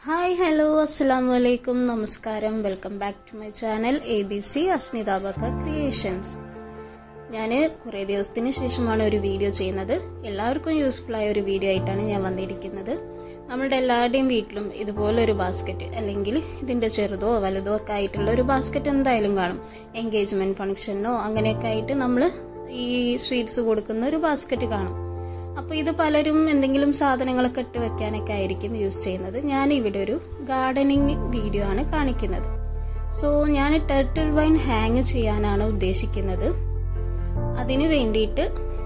hi hello അസ്സാം വലൈക്കും നമസ്കാരം welcome back to my channel A B C Asnitha Bakka creations ഞാൻ കുറേ ദിവസത്തിന് ശേഷമാണ് ഒരു വീഡിയോ ചെയ്യുന്നത് എല്ലാവർക്കും യൂസ്ഫുൾ ആയ ഒരു വീഡിയോ ആയിട്ടാണ് ഞാൻ വന്നിരിക്കുന്നത് നമ്മളുടെ എല്ലാവരുടെയും വീട്ടിലും ഇതുപോലൊരു ബാസ്ക്കറ്റ് അല്ലെങ്കിൽ ഇതിൻ്റെ ചെറുതോ വലുതോ ഒക്കെ ആയിട്ടുള്ള ഒരു ബാസ്ക്കറ്റ് എന്തായാലും കാണും എൻഗേജ്മെൻറ്റ് ഫംഗ്ഷനോ അങ്ങനെയൊക്കെ ആയിട്ട് നമ്മൾ ഈ സ്വീറ്റ്സ് കൊടുക്കുന്ന ഒരു ബാസ്ക്കറ്റ് കാണും അപ്പോൾ ഇത് പലരും എന്തെങ്കിലും സാധനങ്ങളൊക്കെ ഇട്ട് വെക്കാനൊക്കെ ആയിരിക്കും യൂസ് ചെയ്യുന്നത് ഞാൻ ഇവിടെ ഒരു ഗാർഡനിങ് വീഡിയോ ആണ് കാണിക്കുന്നത് സോ ഞാൻ ടെർട്ടിൽ വൈൻ ഹാങ് ചെയ്യാനാണ് ഉദ്ദേശിക്കുന്നത് അതിന് വേണ്ടിയിട്ട്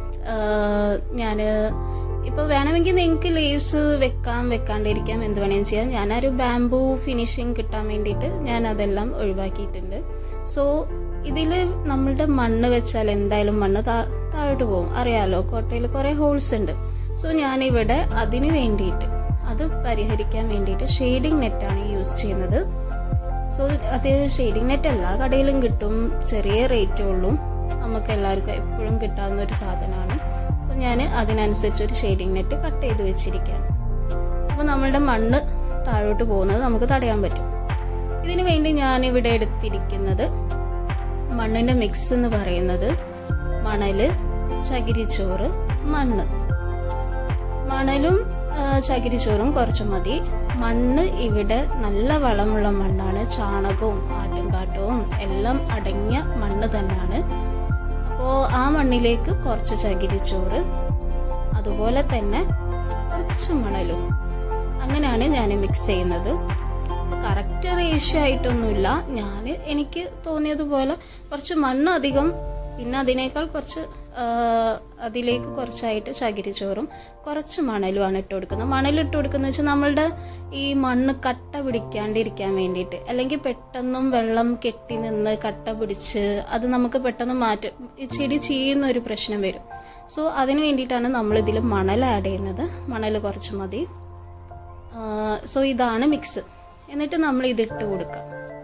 ഞാൻ ഇപ്പോൾ വേണമെങ്കിൽ നിങ്ങൾക്ക് ലേസ് വെക്കാം വെക്കാണ്ടിരിക്കാം എന്ത് വേണമെങ്കിലും ചെയ്യാം ഞാനൊരു ബാംബൂ ഫിനിഷിങ് കിട്ടാൻ വേണ്ടിയിട്ട് ഞാൻ അതെല്ലാം ഒഴിവാക്കിയിട്ടുണ്ട് സോ ഇതിൽ നമ്മളുടെ മണ്ണ് വെച്ചാൽ എന്തായാലും മണ്ണ് താഴോട്ട് പോകും അറിയാലോ കോട്ടയിൽ കുറേ ഹോൾസ് ഉണ്ട് സോ ഞാനിവിടെ അതിന് വേണ്ടിയിട്ട് അത് പരിഹരിക്കാൻ വേണ്ടിയിട്ട് ഷെയ്ഡിങ് നെറ്റാണ് യൂസ് ചെയ്യുന്നത് സോ അത് ഷെയ്ഡിങ് നെറ്റ് എല്ലാ കടയിലും കിട്ടും ചെറിയ റേറ്റേ ഉള്ളൂ നമുക്ക് എല്ലാവർക്കും എപ്പോഴും കിട്ടാവുന്ന ഒരു സാധനമാണ് അപ്പോൾ ഞാൻ അതിനനുസരിച്ച് ഒരു ഷെയ്ഡിങ് നെറ്റ് കട്ട് ചെയ്ത് വെച്ചിരിക്കുകയാണ് അപ്പോൾ നമ്മളുടെ മണ്ണ് താഴോട്ട് പോകുന്നത് നമുക്ക് തടയാൻ പറ്റും ഇതിനു വേണ്ടി ഞാൻ ഇവിടെ എടുത്തിരിക്കുന്നത് മണ്ണിൻ്റെ മിക്സ് എന്ന് പറയുന്നത് മണല് ചകിരിച്ചോറ് മണ്ണ് മണലും ചകിരിച്ചോറും കുറച്ച് മതി മണ്ണ് ഇവിടെ നല്ല വളമുള്ള മണ്ണാണ് ചാണകവും ആട്ടുംകാട്ടവും എല്ലാം അടങ്ങിയ മണ്ണ് തന്നെയാണ് അപ്പോൾ ആ മണ്ണിലേക്ക് കുറച്ച് ചകിരിച്ചോറ് അതുപോലെ തന്നെ കുറച്ച് മണലും അങ്ങനെയാണ് ഞാൻ മിക്സ് ചെയ്യുന്നത് കറക്റ്റ് റേഷ്യോ ആയിട്ടൊന്നുമില്ല ഞാൻ എനിക്ക് തോന്നിയതുപോലെ കുറച്ച് മണ്ണ് അധികം പിന്നെ അതിനേക്കാൾ കുറച്ച് അതിലേക്ക് കുറച്ചായിട്ട് ചകിരിച്ചോറും കുറച്ച് മണലുമാണ് ഇട്ട് കൊടുക്കുന്നത് മണലിട്ട് കൊടുക്കുന്നത് വെച്ചാൽ നമ്മളുടെ ഈ മണ്ണ് കട്ട പിടിക്കാണ്ടിരിക്കാൻ വേണ്ടിയിട്ട് അല്ലെങ്കിൽ പെട്ടെന്നും വെള്ളം കെട്ടി നിന്ന് കട്ട പിടിച്ച് അത് നമുക്ക് പെട്ടെന്ന് മാറ്റ ചെടി ചെയ്യുന്ന ഒരു പ്രശ്നം വരും സോ അതിന് വേണ്ടിയിട്ടാണ് നമ്മളിതിൽ മണൽ ആഡ് ചെയ്യുന്നത് മണൽ കുറച്ച് മതി സോ ഇതാണ് മിക്സ് എന്നിട്ട് നമ്മൾ ഇതിട്ട് കൊടുക്കാം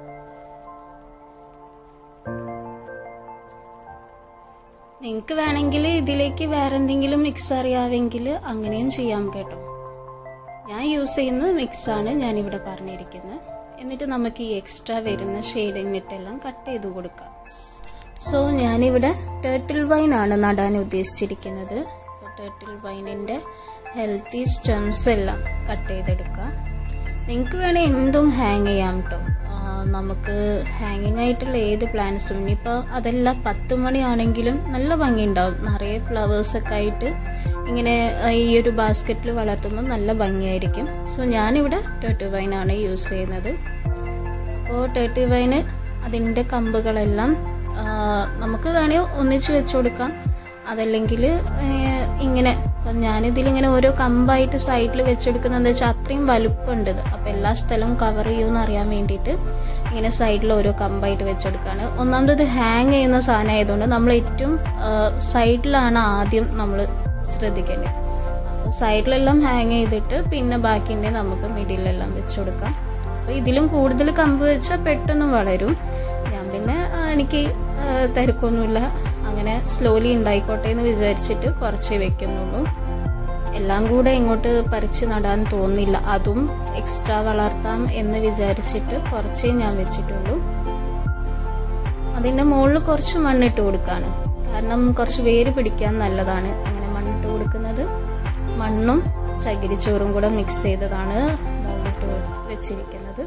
നിങ്ങൾക്ക് വേണമെങ്കിൽ ഇതിലേക്ക് വേറെ എന്തെങ്കിലും മിക്സ് അറിയാമെങ്കിൽ അങ്ങനെയും ചെയ്യാം കേട്ടോ ഞാൻ യൂസ് ചെയ്യുന്ന മിക്സാണ് ഞാനിവിടെ പറഞ്ഞിരിക്കുന്നത് എന്നിട്ട് നമുക്ക് ഈ എക്സ്ട്രാ വരുന്ന ഷെയ്ഡിങ് നെറ്റെല്ലാം കട്ട് ചെയ്ത് കൊടുക്കാം സോ ഞാനിവിടെ ടേർട്ടിൽ വൈൻ ആണ് നടാൻ ഉദ്ദേശിച്ചിരിക്കുന്നത് ടേർട്ടിൽ വൈനിൻ്റെ ഹെൽത്തി സ്റ്റെംസ് എല്ലാം കട്ട് ചെയ്തെടുക്കാം നിങ്ങൾക്ക് വേണേൽ എന്തും ഹാങ് ചെയ്യാം കേട്ടോ നമുക്ക് ഹാങ്ങിങ് ആയിട്ടുള്ള ഏത് പ്ലാന്റ്സും ഇനിയിപ്പോൾ അതെല്ലാം പത്ത് മണിയാണെങ്കിലും നല്ല ഭംഗിയുണ്ടാവും നിറയെ ഫ്ലവേഴ്സൊക്കെ ആയിട്ട് ഇങ്ങനെ ഈ ഒരു ബാസ്ക്കറ്റിൽ വളർത്തുമ്പോൾ നല്ല ഭംഗിയായിരിക്കും സോ ഞാനിവിടെ ടേർട്ടി വൈനാണ് യൂസ് ചെയ്യുന്നത് അപ്പോൾ ടേർട്ടി വൈന് അതിൻ്റെ കമ്പുകളെല്ലാം നമുക്ക് വേണമെങ്കിൽ ഒന്നിച്ച് വെച്ച് കൊടുക്കാം അതല്ലെങ്കിൽ ഇങ്ങനെ അപ്പം ഞാനിതിലിങ്ങനെ ഓരോ കമ്പായിട്ട് സൈഡിൽ വെച്ചെടുക്കുന്നത് എന്താ വെച്ചാൽ അത്രയും വലുപ്പമുണ്ട് അപ്പം എല്ലാ സ്ഥലവും കവർ ചെയ്യുമെന്ന് അറിയാൻ വേണ്ടിയിട്ട് ഇങ്ങനെ സൈഡിൽ ഓരോ കമ്പായിട്ട് വെച്ചെടുക്കുകയാണ് ഒന്നാമത് ഹാങ് ചെയ്യുന്ന സാധനം ആയതുകൊണ്ട് നമ്മൾ ഏറ്റവും സൈഡിലാണ് ആദ്യം നമ്മൾ ശ്രദ്ധിക്കേണ്ടത് അപ്പോൾ സൈഡിലെല്ലാം ഹാങ് ചെയ്തിട്ട് പിന്നെ ബാക്കിൻ്റെ നമുക്ക് മിഡിലെല്ലാം വെച്ച് കൊടുക്കാം അപ്പോൾ ഇതിലും കൂടുതൽ കമ്പ് വെച്ചാൽ പെട്ടെന്ന് വളരും ഞാൻ പിന്നെ എനിക്ക് തിരക്കൊന്നുമില്ല അങ്ങനെ സ്ലോലി ഉണ്ടായിക്കോട്ടെ എന്ന് വിചാരിച്ചിട്ട് കുറച്ചേ വെക്കുന്നുള്ളൂ എല്ലാം കൂടെ ഇങ്ങോട്ട് പറിച്ച് നടാൻ തോന്നില്ല അതും എക്സ്ട്രാ വളർത്താം എന്ന് വിചാരിച്ചിട്ട് കുറച്ചേ ഞാൻ വെച്ചിട്ടുള്ളൂ അതിൻ്റെ മുകളിൽ കുറച്ച് മണ്ണിട്ട് കൊടുക്കാണ് കാരണം കുറച്ച് വേര് പിടിക്കാൻ നല്ലതാണ് അങ്ങനെ മണ്ണിട്ട് കൊടുക്കുന്നത് മണ്ണും ചകിരിച്ചോറും കൂടെ മിക്സ് ചെയ്തതാണ് മുകളിലിട്ട് വെച്ചിരിക്കുന്നത്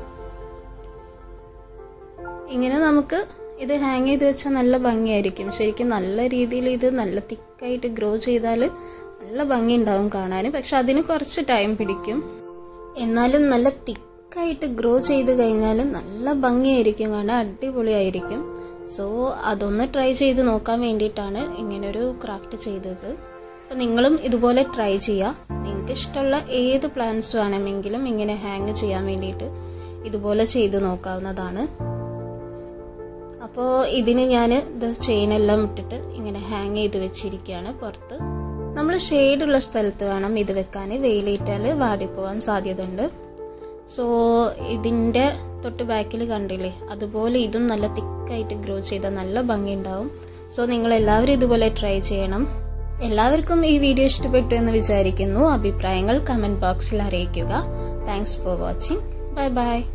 ഇങ്ങനെ നമുക്ക് ഇത് ഹാങ് ചെയ്ത് വെച്ചാൽ നല്ല ഭംഗിയായിരിക്കും ശരിക്കും നല്ല രീതിയിൽ ഇത് നല്ല തിക്കായിട്ട് ഗ്രോ ചെയ്താൽ നല്ല ഭംഗി ഉണ്ടാവും കാണാൻ പക്ഷെ അതിന് കുറച്ച് ടൈം പിടിക്കും എന്നാലും നല്ല തിക്കായിട്ട് ഗ്രോ ചെയ്ത് കഴിഞ്ഞാൽ നല്ല ഭംഗിയായിരിക്കും കാണാൻ അടിപൊളിയായിരിക്കും സോ അതൊന്ന് ട്രൈ ചെയ്ത് നോക്കാൻ വേണ്ടിയിട്ടാണ് ഇങ്ങനൊരു ക്രാഫ്റ്റ് ചെയ്തത് അപ്പോൾ നിങ്ങളും ഇതുപോലെ ട്രൈ ചെയ്യുക നിങ്ങൾക്ക് ഇഷ്ടമുള്ള ഏത് പ്ലാന്റ്സ് വേണമെങ്കിലും ഇങ്ങനെ ഹാങ് ചെയ്യാൻ വേണ്ടിയിട്ട് ഇതുപോലെ ചെയ്ത് നോക്കാവുന്നതാണ് അപ്പോൾ ഇതിന് ഞാൻ ഇത് ചെയിനെല്ലാം ഇട്ടിട്ട് ഇങ്ങനെ ഹാങ് ചെയ്ത് വെച്ചിരിക്കുകയാണ് പുറത്ത് നമ്മൾ ഷെയ്ഡുള്ള സ്ഥലത്ത് വേണം ഇത് വെക്കാൻ വെയിലേറ്റാൽ വാടിപ്പോവാൻ സാധ്യതയുണ്ട് സോ ഇതിൻ്റെ തൊട്ട് ബാക്കിൽ കണ്ടില്ലേ അതുപോലെ ഇതും നല്ല തിക്കായിട്ട് ഗ്രോ ചെയ്താൽ നല്ല ഭംഗിയുണ്ടാവും സോ നിങ്ങൾ എല്ലാവരും ഇതുപോലെ ട്രൈ ചെയ്യണം എല്ലാവർക്കും ഈ വീഡിയോ ഇഷ്ടപ്പെട്ടു എന്ന് വിചാരിക്കുന്നു അഭിപ്രായങ്ങൾ കമൻറ്റ് ബോക്സിൽ അറിയിക്കുക thanks for watching bye by